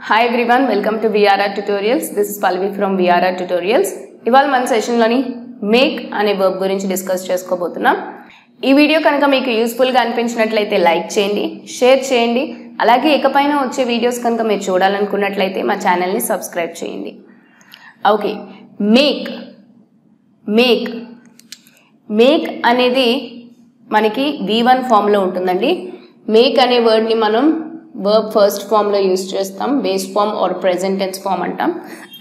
hi everyone welcome to VRR tutorials this is Palvi from VRR tutorials ఇవాళ మన సెషన్లోని make అనే వర్బ్ గురించి డిస్కస్ చేసుకోబోతున్నాం ఈ వీడియో కనుక మీకు యూస్ఫుల్గా అనిపించినట్లయితే లైక్ చేయండి షేర్ చేయండి అలాగే ఇకపైన వచ్చే వీడియోస్ కనుక మీరు చూడాలనుకున్నట్లయితే మా ఛానల్ని సబ్స్క్రైబ్ చేయండి ఓకే మేక్ మేక్ మేక్ అనేది మనకి వి వన్ ఫామ్లో ఉంటుందండి మేక్ అనే వర్డ్ని మనం వర్బ్ ఫస్ట్ ఫామ్లో యూస్ చేస్తాం base form or present tense form అంటాం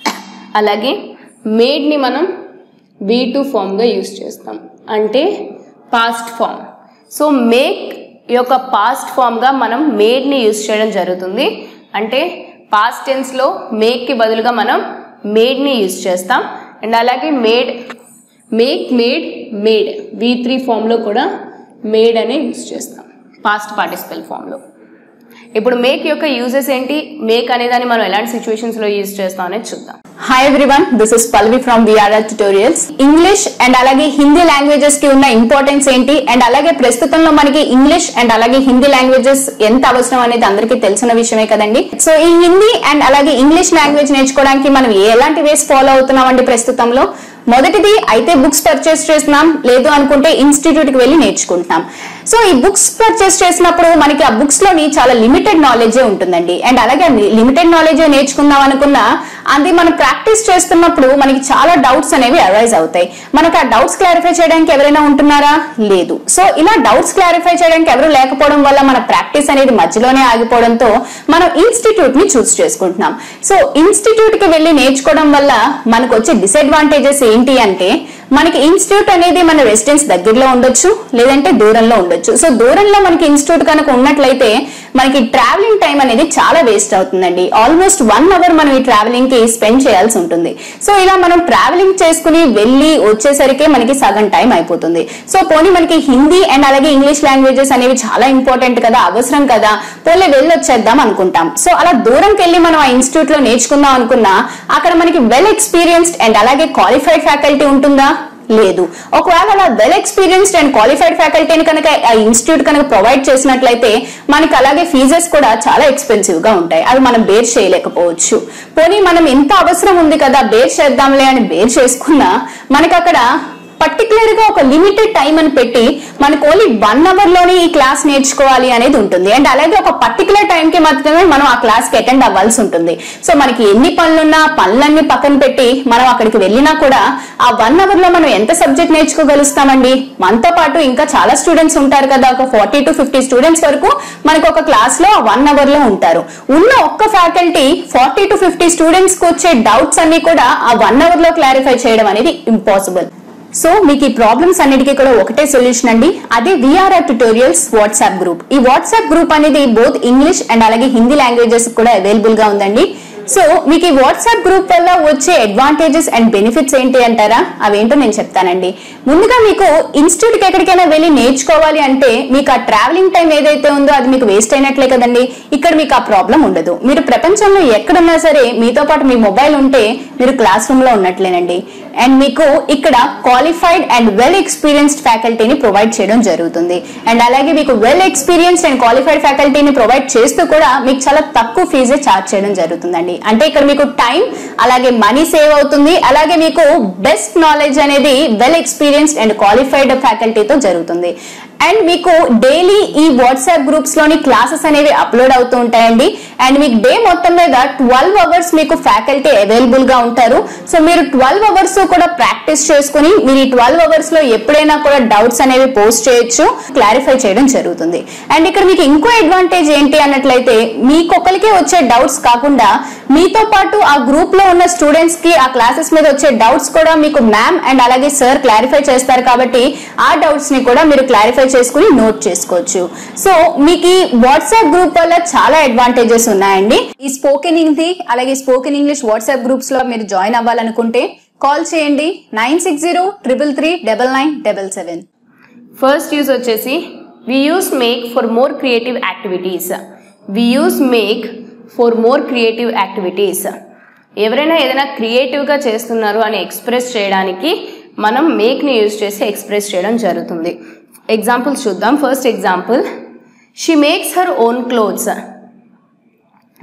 అలాగే మేడ్ని మనం బీ టూ ఫామ్గా యూస్ చేస్తాం అంటే పాస్ట్ ఫామ్ సో మేక్ యొక్క పాస్ట్ ఫామ్గా మనం మేడ్ని యూస్ చేయడం జరుగుతుంది అంటే పాస్ట్ టెన్స్లో మేక్కి బదులుగా మనం మేడ్ని యూస్ చేస్తాం అండ్ అలాగే made make made made V three ఫామ్లో కూడా మేడ్ అనే యూస్ చేస్తాం పాస్ట్ పార్టిసిపల్ ఫామ్లో ఇప్పుడు మేక్ యొక్క యూజెస్ ఏంటి మేక్ అనేదాన్ని మనం ఎలాంటి సిచ్యువేషన్స్లో యూజ్ చేస్తాం అనేది చూద్దాం hi everyone this is Palvi from VRR tutorials English and అలాగే హిందీ లాంగ్వేజెస్ కి ఉన్న ఇంపార్టెన్స్ ఏంటి అండ్ అలాగే ప్రస్తుతంలో మనకి ఇంగ్లీష్ అండ్ అలాగే హిందీ లాంగ్వేజెస్ ఎంత అవసరం అనేది అందరికీ తెలిసిన విషయమే కదండి సో ఈ హిందీ అండ్ అలాగే ఇంగ్లీష్ లాంగ్వేజ్ నేర్చుకోవడానికి మనం ఎలాంటి వేస్ ఫాలో అవుతున్నామండి ప్రస్తుతంలో మొదటిది అయితే బుక్స్ పర్చేస్ చేస్తున్నాం లేదు అనుకుంటే ఇన్స్టిట్యూట్ కి వెళ్ళి నేర్చుకుంటున్నాం సో ఈ బుక్స్ పర్చేస్ చేసినప్పుడు మనకి ఆ బుక్స్ లోని చాలా లిమిటెడ్ నాలెడ్జే ఉంటుందండి అండ్ అలాగే లిమిటెడ్ నాలెడ్జ్ నేర్చుకుందాం అనుకున్నా అది మనం ప్రాక్టీస్ చేస్తున్నప్పుడు మనకి చాలా డౌట్స్ అనేవి అరైజ్ అవుతాయి మనకు ఆ డౌట్స్ క్లారిఫై చేయడానికి ఎవరైనా ఉంటున్నారా లేదు సో ఇలా డౌట్స్ క్లారిఫై చేయడానికి ఎవరు లేకపోవడం వల్ల మన ప్రాక్టీస్ అనేది మధ్యలోనే ఆగిపోవడంతో మనం ఇన్స్టిట్యూట్ ని చూస్ చేసుకుంటున్నాం సో ఇన్స్టిట్యూట్ కి వెళ్ళి నేర్చుకోవడం వల్ల మనకు వచ్చే డిసడ్వాంటేజెస్ ఏంటి అంటే మనకి ఇన్స్టిట్యూట్ అనేది మన రెసిడెన్స్ దగ్గరలో ఉండొచ్చు లేదంటే దూరంలో ఉండొచ్చు సో దూరంలో మనకి ఇన్స్టిట్యూట్ కనుక ఉన్నట్లయితే మనకి ట్రావెలింగ్ టైం అనేది చాలా వేస్ట్ అవుతుందండి ఆల్మోస్ట్ వన్ అవర్ మనం ఈ ట్రావెలింగ్ కి స్పెండ్ చేయాల్సి ఉంటుంది సో ఇలా మనం ట్రావెలింగ్ చేసుకుని వెళ్ళి వచ్చేసరికి మనకి సగం టైం అయిపోతుంది సో పోనీ మనకి హిందీ అండ్ అలాగే ఇంగ్లీష్ లాంగ్వేజెస్ అనేవి చాలా ఇంపార్టెంట్ కదా అవసరం కదా పోలే వెళ్ళి వచ్చేద్దాం అనుకుంటాం సో అలా దూరంకి వెళ్ళి మనం ఆ ఇన్స్టిట్యూట్ లో నేర్చుకుందాం అనుకున్నా అక్కడ మనకి వెల్ ఎక్స్పీరియన్స్డ్ అండ్ అలాగే క్వాలిఫైడ్ ఫ్యాకల్టీ ఉంటుందా లేదు ఒకవేళ అలా వెల్ ఎక్స్పీరియన్స్డ్ అండ్ క్వాలిఫైడ్ ఫ్యాకల్టీని కనుక ఆ ఇన్స్టిట్యూట్ కనుక ప్రొవైడ్ చేసినట్లయితే మనకి అలాగే ఫీజెస్ కూడా చాలా ఎక్స్పెన్సివ్ గా ఉంటాయి అవి మనం బేర్ చేయలేకపోవచ్చు పోనీ మనం ఎంత అవసరం ఉంది కదా బేర్ చేద్దాంలే అని బేర్ చేసుకున్నా మనకి అక్కడ పర్టికులర్ గా ఒక లిమిటెడ్ టైం అని పెట్టి మనకు ఓన్లీ వన్ అవర్ లోనే ఈ క్లాస్ నేర్చుకోవాలి అనేది ఉంటుంది అండ్ అలాగే ఒక పర్టికులర్ టైం కి మాత్రమే మనం ఆ క్లాస్ కి అటెండ్ అవ్వాల్సి ఉంటుంది సో మనకి ఎన్ని పనులున్నా పనులన్నీ పక్కన పెట్టి మనం అక్కడికి వెళ్ళినా కూడా ఆ వన్ అవర్ లో మనం ఎంత సబ్జెక్ట్ నేర్చుకోగలుగుతామండి మనతో పాటు ఇంకా చాలా స్టూడెంట్స్ ఉంటారు కదా ఒక ఫార్టీ టు ఫిఫ్టీ స్టూడెంట్స్ వరకు మనకు ఒక క్లాస్ లో వన్ అవర్ లో ఉంటారు ఉన్న ఒక్క faculty forty to fifty students కి వచ్చే డౌట్స్ అన్ని కూడా ఆ వన్ అవర్ లో క్లారిఫై చేయడం అనేది ఇంపాసిబుల్ సో మీకు ఈ ప్రాబ్లమ్స్ అన్నిటికీ కూడా ఒకటే సొల్యూషన్ అండి అదే విఆర్ఆర్ ట్యూటోరియల్స్ వాట్సాప్ గ్రూప్ ఈ వాట్సాప్ గ్రూప్ అనేది బోత్ ఇంగ్లీష్ అండ్ అలాగే హిందీ లాంగ్వేజెస్ కూడా అవైలబుల్ గా ఉందండి సో మీకు ఈ వాట్సాప్ గ్రూప్ వల్ల వచ్చే అడ్వాంటేజెస్ అండ్ బెనిఫిట్స్ ఏంటి అంటారా అవేంటో నేను చెప్తానండి ముందుగా మీకు ఇన్స్టిట్యూట్ కి ఎక్కడికైనా వెళ్ళి నేర్చుకోవాలి అంటే మీకు ఆ ట్రావెలింగ్ టైం ఏదైతే ఉందో అది మీకు వేస్ట్ అయినట్లే కదండి ఇక్కడ మీకు ఆ ప్రాబ్లం ఉండదు మీరు ప్రపంచంలో ఎక్కడున్నా సరే మీతో పాటు మీ మొబైల్ ఉంటే మీరు క్లాస్ రూమ్ లో ఉన్నట్లేనండి అండ్ మీకు ఇక్కడ క్వాలిఫైడ్ అండ్ వెల్ ఎక్స్పీరియన్స్డ్ ఫ్యాకల్టీని ప్రొవైడ్ చేయడం జరుగుతుంది అండ్ అలాగే మీకు వెల్ ఎక్స్పీరియన్స్డ్ అండ్ క్వాలిఫైడ్ ఫ్యాకల్టీని ప్రొవైడ్ చేస్తూ కూడా మీకు చాలా తక్కువ ఫీజే చార్జ్ చేయడం జరుగుతుందండి అంటే ఇక్కడ మీకు టైం అలాగే మనీ సేవ్ అవుతుంది అలాగే మీకు బెస్ట్ నాలెడ్జ్ అనేది వెల్ ఎక్స్పీరియన్స్డ్ అండ్ క్వాలిఫైడ్ ఫ్యాకల్టీతో జరుగుతుంది అండ్ మీకు డైలీ ఈ వాట్సాప్ గ్రూప్స్ లోని క్లాసెస్ అనేవి అప్లోడ్ అవుతూ ఉంటాయండి అండ్ మీకు డే మొత్తం మీద ట్వెల్వ్ అవర్స్ మీకు ఫ్యాకల్టీ అవైలబుల్ గా ఉంటారు సో మీరు ట్వెల్వ్ అవర్స్ కూడా ప్రాక్టీస్ చేసుకుని మీరు ఈ ట్వెల్వ్ అవర్స్ లో ఎప్పుడైనా కూడా డౌట్స్ అనేవి పోస్ట్ చేయొచ్చు క్లారిఫై చేయడం జరుగుతుంది అండ్ ఇక్కడ మీకు ఇంకో అడ్వాంటేజ్ ఏంటి అన్నట్లయితే మీకొకరికే వచ్చే డౌట్స్ కాకుండా మీతో పాటు ఆ గ్రూప్ లో ఉన్న స్టూడెంట్స్ కి ఆ క్లాసెస్ మీద వచ్చే డౌట్స్ కూడా మీకు మ్యామ్ అండ్ అలాగే సార్ క్లారిఫై చేస్తారు కాబట్టి ఆ డౌట్స్ ని కూడా మీరు క్లారిఫై చేసుకుని నోట్ చేసుకోవచ్చు సో మీకు ఈ వాట్సాప్ గ్రూప్ వల్ల చాలా అడ్వాంటేజెస్ ఉన్నాయండి ఈ స్పోకెన్ హిందీ అలాగే స్పోకెన్ ఇంగ్లీష్ వాట్సాప్ గ్రూప్స్ లో మీరు జాయిన్ అవ్వాలనుకుంటే కాల్ చేయండి nine six zero triple three double nine double seven first use వచ్చేసి we use make for more creative activities we use make for more creative activities ఎవరైనా ఏదైనా క్రియేటివ్గా చేస్తున్నారు అని ఎక్స్ప్రెస్ చేయడానికి మనం మేక్ని యూజ్ చేసి ఎక్స్ప్రెస్ చేయడం జరుగుతుంది ఎగ్జాంపుల్స్ చూద్దాం first example she makes her own clothes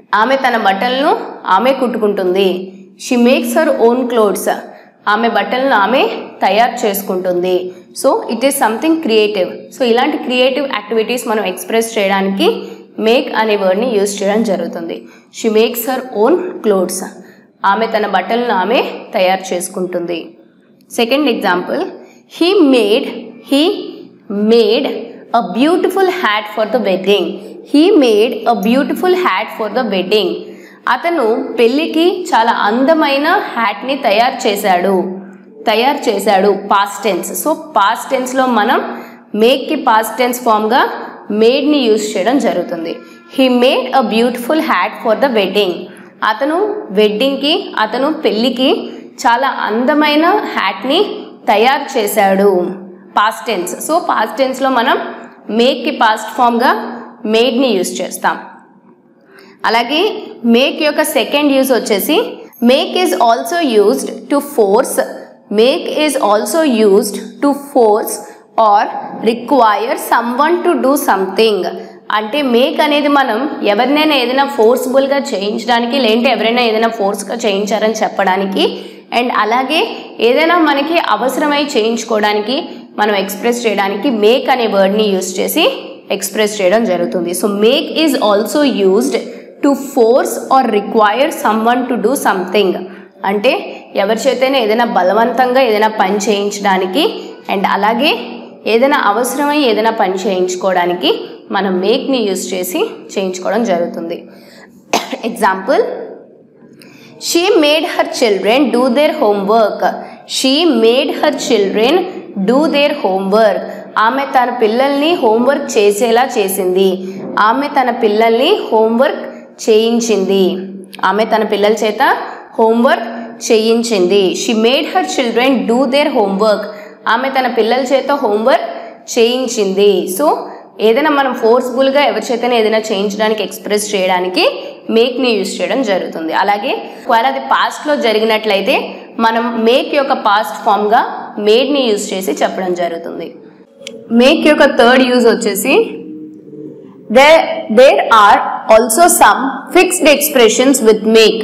ఆమె తన బట్టలను ఆమె కుట్టుకుంటుంది she makes her own clothes ఆమె బట్టలను ఆమె తయారు చేసుకుంటుంది so it is something creative so ఇలాంటి క్రియేటివ్ యాక్టివిటీస్ మనం ఎక్స్ప్రెస్ చేయడానికి మేక్ అనే వర్డ్ని యూజ్ చేయడం జరుగుతుంది she makes her own clothes ఆమె తన బట్టలను ఆమె తయారు చేసుకుంటుంది second example he made he made a beautiful hat for the wedding he made a beautiful hat for the wedding అతను పెళ్ళికి చాలా అందమైన హ్యాట్ని తయారు చేశాడు తయారు చేశాడు పాస్ట్ టెన్స్ సో పాస్ట్ టెన్స్లో మనం మేక్కి పాస్ట్ టెన్స్ ఫామ్గా మేడ్ని యూజ్ చేయడం జరుగుతుంది he made a beautiful hat for the wedding అతను వెడ్డింగ్కి అతను పెళ్ళికి చాలా అందమైన హ్యాట్ని తయారు చేశాడు పాస్ట్ టెన్స్ సో పాస్ట్ టెన్స్లో మనం మేక్కి పాస్ట్ ఫామ్గా మేడ్ని యూజ్ చేస్తాం అలాగే మేక్ యొక్క సెకండ్ యూజ్ వచ్చేసి make is also used to force make is also used to force or require someone to do something అంటే మేక్ అనేది మనం ఎవరినైనా ఏదైనా ఫోర్స్ఫుల్గా చేయించడానికి లేదంటే ఎవరైనా ఏదైనా ఫోర్స్గా చేయించారని చెప్పడానికి అండ్ అలాగే ఏదైనా మనకి అవసరమై చేయించుకోవడానికి మనం ఎక్స్ప్రెస్ చేయడానికి మేక్ అనే వర్డ్ని యూజ్ చేసి ఎక్స్ప్రెస్ చేయడం జరుగుతుంది so make is also used to force or require someone to do something అంటే ఎవరి చేతైనా ఏదైనా బలవంతంగా ఏదైనా పని చేయించడానికి అండ్ అలాగే ఏదైనా అవసరమై ఏదైనా పని చేయించుకోవడానికి మనం మేక్ని యూజ్ చేసి చేయించుకోవడం జరుగుతుంది example she made her children do their homework she made her children do their homework ఆమె తన పిల్లల్ని హోంవర్క్ చేసేలా చేసింది ఆమె తన పిల్లల్ని హోంవర్క్ చేయించింది ఆమె తన పిల్లల చేత హోంవర్క్ చేయించింది she made her children do their homework ఆమె తన పిల్లల చేత హోంవర్క్ చేయించింది సో ఏదైనా మనం ఫోర్స్ఫుల్గా ఎవరి చేతనే ఏదైనా చేయించడానికి ఎక్స్ప్రెస్ చేయడానికి మేక్ని యూజ్ చేయడం జరుగుతుంది అలాగే ఒకవేళ అది పాస్ట్లో జరిగినట్లయితే మనం మేక్ యొక్క పాస్ట్ ఫామ్గా మేడ్ని యూజ్ చేసి చెప్పడం జరుగుతుంది మేక్ యొక్క థర్డ్ యూజ్ వచ్చేసి they there are also some fixed expressions with make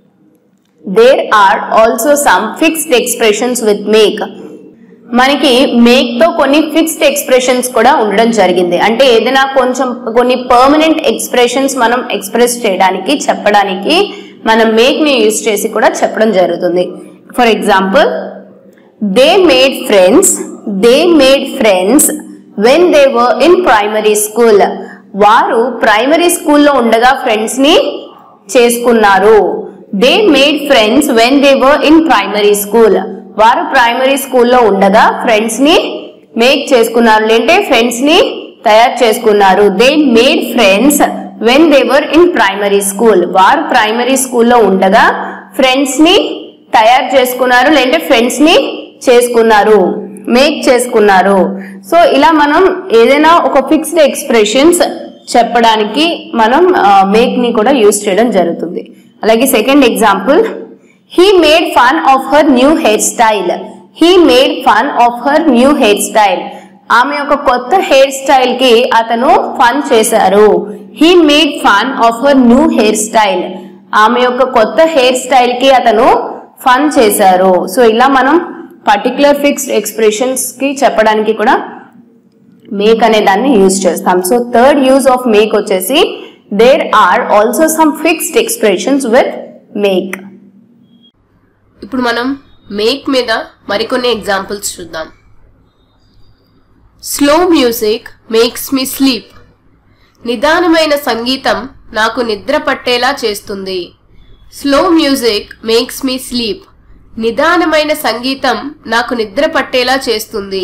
there are also some fixed expressions with make మనకి మేక్ తో కొన్ని ఫిక్స్డ్ ఎక్స్ప్రెషన్స్ కూడా ఉండడం జరిగింది అంటే ఏదైనా కొంచెం కొన్ని పర్మనెంట్ ఎక్స్ప్రెషన్స్ మనం ఎక్స్ప్రెస్ చేయడానికి చెప్పడానికి మనం మేక్ ని యూజ్ చేసి కూడా చెప్పడం జరుగుతుంది for example they made friends they made friends when they were in primary school వారు ప్రైమరీ స్కూల్లో ఉండగా ఫ్రెండ్స్ ని చేసుకున్నారు they made friends when they were in primary school వారు ప్రైమరీ స్కూల్లో ఉండగా ఫ్రెండ్స్ ని మేక్ చేసుకున్నారు లేదంటే ఫ్రెండ్స్ ని తయారు చేసుకున్నారు they made friends when they were in primary school వారు ప్రైమరీ స్కూల్లో ఉండగా ఫ్రెండ్స్ ని తయారు చేసుకున్నారు లేదంటే ఫ్రెండ్స్ ని చేసుకున్నారు మేక్ చేసుకున్నారు సో ఇలా మనం ఏదైనా ఒక ఫిక్స్డ్ ఎక్స్ప్రెషన్స్ చెప్పడానికి మనం మేక్ ని కూడా యూజ్ చేయడం జరుగుతుంది అలాగే second example he made fun of her new hair style he made fun of her new hair style ఆమె యొక్క కొత్త హెయిర్ స్టైల్ కి అతను ఫన్ చేశారు he made fun of her new hair style ఆమె యొక్క కొత్త హెయిర్ స్టైల్ కి అతను ఫన్ చేశారు సో ఇలా మనం పర్టికులర్ ఫిక్స్డ్ ఎక్స్ప్రెషన్స్ కి చెప్పడానికి కూడా మేక్ అనే దాన్ని యూజ్ చేస్తాం so third use of make వచ్చేసి there are also some fixed expressions with make ఇప్పుడు మనం మేక్ మీద మరికొన్ని ఎగ్జాంపుల్స్ చూద్దాం slow music makes me sleep నిదానమైన సంగీతం నాకు నిద్ర పట్టేలా చేస్తుంది slow music makes me sleep నిదానమైన సంగీతం నాకు నిద్ర పట్టేలా చేస్తుంది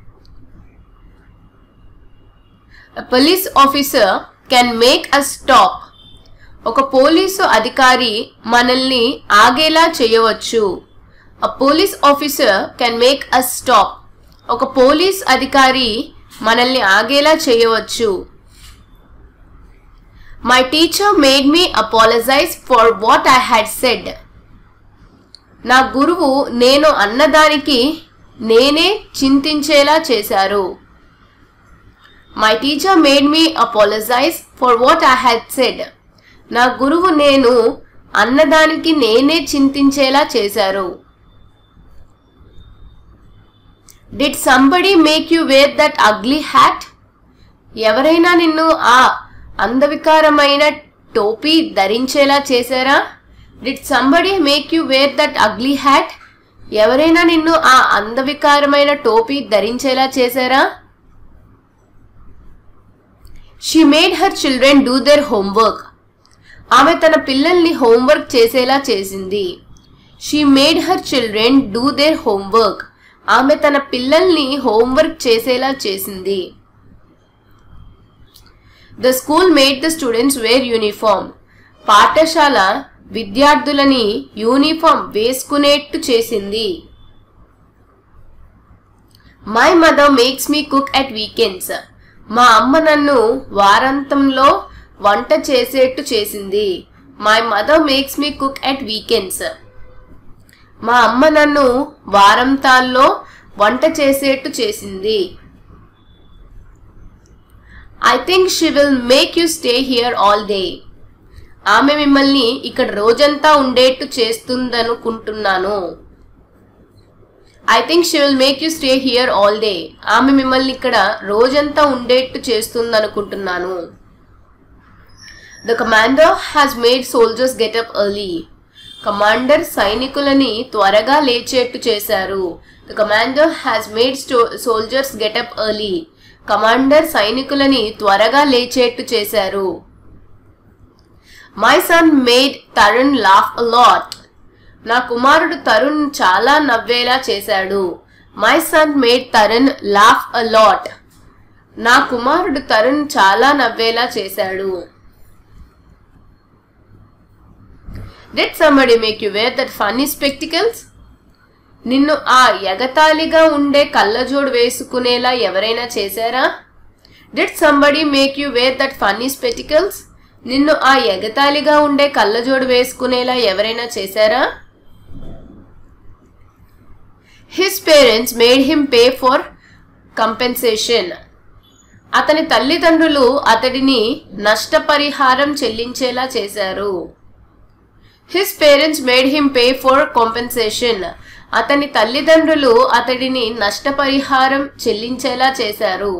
police officer can make a stop ఒక పోలీసు అధికారి మనల్ని ఆగేలా చేయవచ్చు a police officer can make a stop ఒక పోలీస్ అధికారి మనల్ని ఆగేలా చేయవచ్చు my teacher made me apologize for what I had said నా గురువు నేను అన్నదానికి నేనే చింతించేలా చేశారు my teacher made me apologize for what I had said నా గురువు నేను అన్నదానికి నేనే చింతించేలా చేశారు did somebody make you wear that ugly hat ఎవరైనా నిన్ను ఆ అందవికారమైన టోపీ ధరించేలా చేశారా did somebody make you wear that ugly hat ఎవరైనా నిన్ను ఆ అందవికారమైన టోపీ ధరించేలా చేశారా she made her children do their homework ఆమె తన పిల్లల్ని హోంవర్క్ చేసేలా చేసింది she made her children do their homework ఆమె తన పిల్లల్ని హోంవర్క్ చేసేలా చేసింది the school made the students wear uniform పాఠశాల విద్యార్థులని యూనిఫామ్ వేసుకునేట్టు చేసింది my mother makes me cook at weekends మా అమ్మ నన్ను వారాంతంలో వంట చేసేట్టు చేసింది my mother makes me cook at weekends మా అమ్మ నన్ను వారంతాల్లో వంట చేసేట్టు చేసింది I think she will make you stay here all day ఆమె మిమ్మల్ని ఇక్కడ రోజంతా ఉండేట్టు చేస్తుందనుకుంటున్నాను I think she will make you stay here all day ఆమె మిమ్మల్ని ఇక్కడ రోజంతా ఉండేట్టు చేస్తుందనుకుంటున్నాను the commander has made soldiers get up early commander సైనికులని త్వరగా లేచేట్టు చేశారు the commander has made soldiers get up early commander సైనికులని త్వరగా లేచేట్టు చేశారు my son made Tarun laugh a lot నా కుమారుడు తరుణ్ చాలా నవ్వేలా చేశాడు my son made Tarun laugh a lot నా కుమారుడు తరుణ్ చాలా నవ్వేలా చేశాడు did somebody make you wear that funny spectacles నిన్ను ఆ ఎగతాళిగా ఉండే కళ్ళజోడు వేసుకునేలా ఎవరైనా చేశారా did somebody make you wear that funny spectacles నిన్ను ఆ ఎగతాళిగా ఉండే కళ్ళజోడు వేసుకునేలా ఎవరైనా చేశారా his parents made him pay for compensation అతని తల్లిదండ్రులు అతడిని నష్టపరిహారం చెల్లించేలా చేశారు his parents made him pay for compensation అతని తల్లిదండ్రులు అతడిని నష్టపరిహారం చెల్లించేలా చేశారు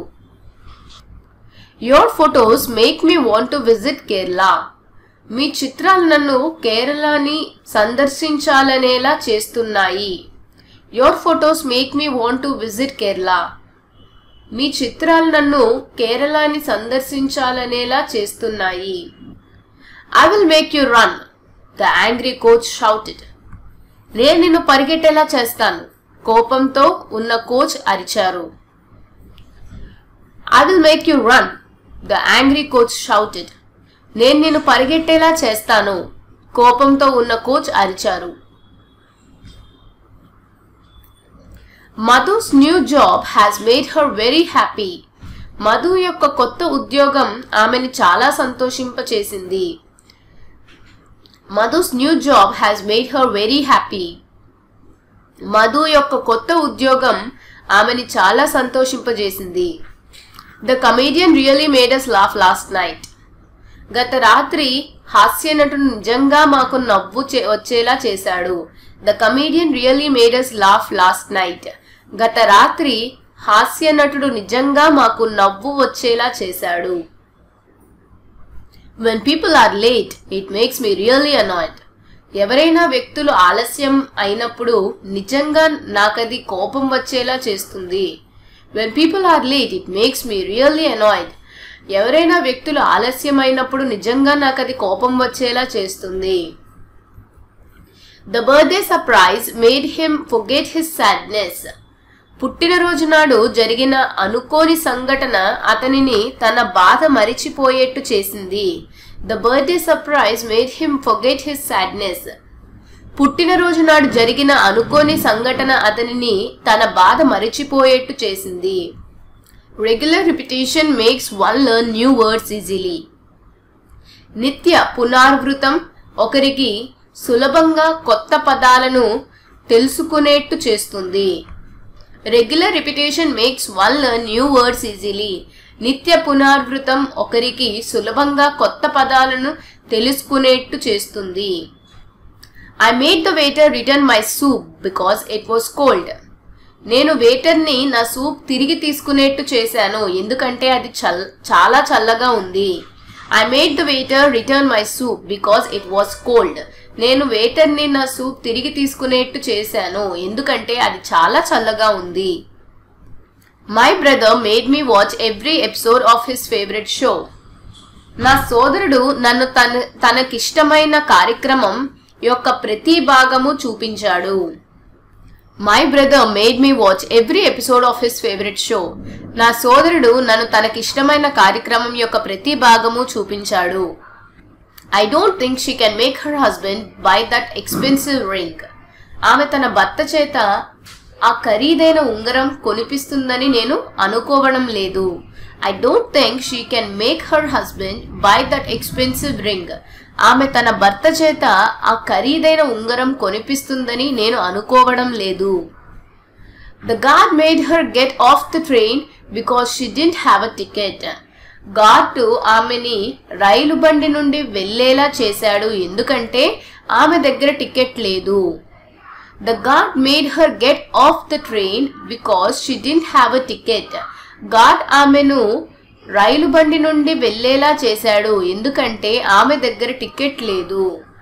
your photos make me want to visit Kerala మీ చిత్రాలు నన్ను కేరళని సందర్శించాలనేలా చేస్తున్నాయి your photos make me want to visit Kerala మీ చిత్రాలు నన్ను కేరళని సందర్శించాలనేలా చేస్తున్నాయి I will make you run the angry coach shouted నేను నిన్ను పరిగెట్టేలా చేస్తాను కోపంతో ఉన్న కోచ్ అరిచారు I will make you run the angry coach shouted నేను నిన్ను పరిగెట్టేలా చేస్తాను కోపంతో ఉన్న కోచ్ అరిచారు Madhu's new job has made her very happy Madhu యొక్క కొత్త ఉద్యోగం ఆమెని చాలా సంతోషింపచేసింది Madhu's new job has made her very happy Madhu యొక్క కొత్త ఉద్యోగం ఆమెని చాలా సంతోషింపజేసింది the comedian really made us laugh last night గత రాత్రి హాస్య నటుడు నిజంగా మాకు నవ్వు చే- వచ్చేలా చేశాడు the comedian really made us laugh last night గత రాత్రి హాస్య నటుడు నిజంగా మాకు నవ్వు వచ్చేలా చేశాడు when people are late it makes me really annoyed ఎవరైనా వ్యక్తులు ఆలస్యం అయినప్పుడు నిజంగా నాకది కోపం వచ్చేలా చేస్తుంది when people are late it makes me really annoyed ఎవరైనా వ్యక్తులు ఆలస్యం అయినప్పుడు నిజంగా నాకు అది కోపం వచ్చేలా చేస్తుంది the birthday surprise made him forget his sadness పుట్టినరోజు నాడు జరిగిన అనుకోని సంఘటన అతనిని తన బాధ మరిచిపోయేట్టు చేసింది the birthday surprise made him forget his sadness పుట్టినరోజు నాడు జరిగిన అనుకోని సంఘటన అతనిని తన బాధ మరిచిపోయేట్టు చేసింది regular repetition makes one learn new words easily నిత్య పునరావృతం ఒకరికి సులభంగా కొత్త పదాలను తెలుసుకునేట్టు చేస్తుంది regular repetition makes one learn new words easily నిత్య పునరావృతం ఒకరికి సులభంగా కొత్త పదాలను తెలుసుకునేట్టు చేస్తుంది I made the waiter return my soup because it was cold నేను వేటర్ని నా సూప్ తిరిగి తీసుకునేట్టు చేశాను ఎందుకంటే అది చల్ చాలా చల్లగా ఉంది I made the waiter return my soup because it was cold నేను వేటర్ని నా సూప్ తిరిగి తీసుకునేట్టు చేశాను ఎందుకంటే అది చాలా చల్లగా ఉంది my brother made me watch every episode of his favourite show నా సోదరుడు నన్ను తన తనకిష్టమైన కార్యక్రమం యొక్క ప్రతి భాగము చూపించాడు my brother made me watch every episode of his favourite show నా సోదరుడు నన్ను తనకిష్టమైన కార్యక్రమం యొక్క ప్రతి భాగము చూపించాడు I don't think she can make her husband buy that expensive ring ఆమె తన భర్త చేత ఆ ఖరీదైన ఉంగరం కొనిపిస్తుందని నేను అనుకోవడం లేదు I don't think she can make her husband buy that expensive ring ఆమె తన భర్త చేత ఆ ఖరీదైన ఉంగరం కొనిపిస్తుందని నేను అనుకోవడం లేదు the guard made her get off the train because she didn't have a ticket guard ఆమెని రైలు బండి నుండి వెళ్ళేలా చేశాడు ఎందుకంటే ఆమె దగ్గర టికెట్ లేదు the guard made her get off the train because she didn't have a ticket guard ఆమెను రైలు బండి నుండి వెళ్ళేలా చేశాడు ఎందుకంటే ఆమె దగ్గర టికెట్ లేదు